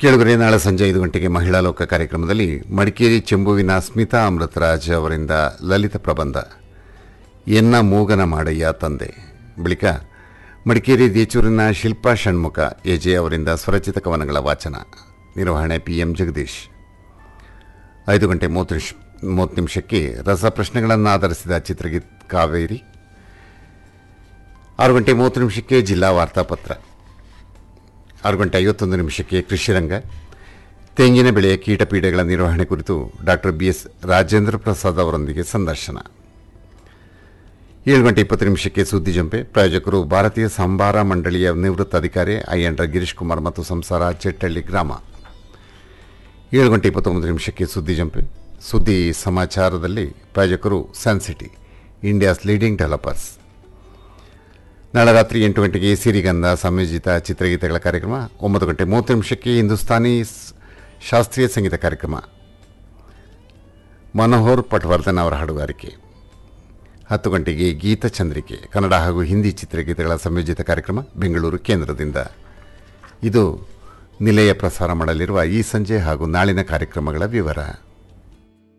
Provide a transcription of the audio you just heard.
ಕೇಳುಗರೆ ನಾಳೆ ಸಂಜೆ ಐದು ಗಂಟೆಗೆ ಮಹಿಳಾ ಲೋಕ ಕಾರ್ಯಕ್ರಮದಲ್ಲಿ ಮಡಿಕೇರಿ ಚೆಂಬುವಿನ ಸ್ಮಿತಾ ಅಮೃತರಾಜ್ ಅವರಿಂದ ಲಲಿತ ಪ್ರಬಂಧ ಎನ್ನ ಮೂಗನ ಮಾಡಯ್ಯ ತಂದೆ ಬಳಿಕ ಮಡಿಕೇರಿ ದೇಚೂರಿನ ಶಿಲ್ಪಾ ಷಣ್ಮುಖ ಎಜೆ ಅವರಿಂದ ಸ್ವರಚಿತ ಕವನಗಳ ವಾಚನ ನಿರ್ವಹಣೆ ಪಿ ಎಂ ಜಗದೀಶ್ ಐದು ಗಂಟೆ ಮೂವತ್ತು ನಿಮಿಷ ಮೂವತ್ತು ನಿಮಿಷಕ್ಕೆ ರಸಪ್ರಶ್ನೆಗಳನ್ನು ಆಧರಿಸಿದ ಚಿತ್ರಗೀತ್ ಕಾವೇರಿ ಆರು ಗಂಟೆ ಮೂವತ್ತು ನಿಮಿಷಕ್ಕೆ ಜಿಲ್ಲಾ ವಾರ್ತಾಪತ್ರ ಆರು ಗಂಟೆ ಐವತ್ತೊಂದು ನಿಮಿಷಕ್ಕೆ ಕೃಷಿರಂಗ ತೆಂಗಿನ ಬೆಳೆಯ ಕೀಟಪೀಡೆಗಳ ನಿರ್ವಹಣೆ ಕುರಿತು doctor B S Rajendra Prasad ಅವರೊಂದಿಗೆ ಸಂದರ್ಶನ ಏಳು ಗಂಟೆ ಇಪ್ಪತ್ತು ನಿಮಿಷಕ್ಕೆ ಸುದ್ದಿ ಜಂಪೆ ಪ್ರಾಯೋಜಕರು ಭಾರತೀಯ ಸಂಭಾರ ಮಂಡಳಿಯ ನಿವೃತ್ತ ಅಧಿಕಾರಿ ಐಎನ್ರ ಗಿರೀಶ್ ಕುಮಾರ್ ಮತ್ತು ಸಂಸಾರ ಚೆಟ್ಟಳ್ಳಿ ಗ್ರಾಮ ಏಳು ಗಂಟೆ ಇಪ್ಪತ್ತೊಂಬತ್ತು ನಿಮಿಷಕ್ಕೆ ಸುದ್ದಿ ಜಂಪೆ ಸುದ್ದಿ ಸಮಾಚಾರದಲ್ಲಿ ಪ್ರಾಯೋಜಕರು ಸನ್ಸಿಟಿ ಇಂಡಿಯಾಸ್ ಲೀಡಿಂಗ್ ಡೆವಲಪರ್ಸ್ ನಾಳೆ ರಾತ್ರಿ ಎಂಟು ಗಂಟೆಗೆ ಸಿರಿಗಂಧ ಸಂಯೋಜಿತ ಚಿತ್ರಗೀತೆಗಳ ಕಾರ್ಯಕ್ರಮ ಒಂಬತ್ತು ಗಂಟೆ ಮೂವತ್ತು ನಿಮಿಷಕ್ಕೆ ಹಿಂದೂಸ್ತಾನಿ ಸ್- ಶಾಸ್ತ್ರೀಯ ಸಂಗೀತ ಕಾರ್ಯಕ್ರಮ ಮನೋಹರ್ ಪಟ್ವರ್ಧನ್ ಅವರ ಹಾಡುಗಾರಿಕೆ ಹತ್ತು ಗಂಟೆಗೆ ಗೀತಚಂದ್ರಿಕೆ ಕನ್ನಡ ಹಾಗೂ ಹಿಂದಿ ಚಿತ್ರಗೀತೆಗಳ ಸಂಯೋಜಿತ ಕಾರ್ಯಕ್ರಮ ಬೆಂಗಳೂರು ಕೇಂದ್ರದಿಂದ ಇದು ನಿಲಯ ಪ್ರಸಾರ ಮಾಡಲಿರುವ ಈ ಸಂಜೆ ಹಾಗೂ ನಾಳಿನ ಕಾರ್ಯಕ್ರಮಗಳ ವಿವರ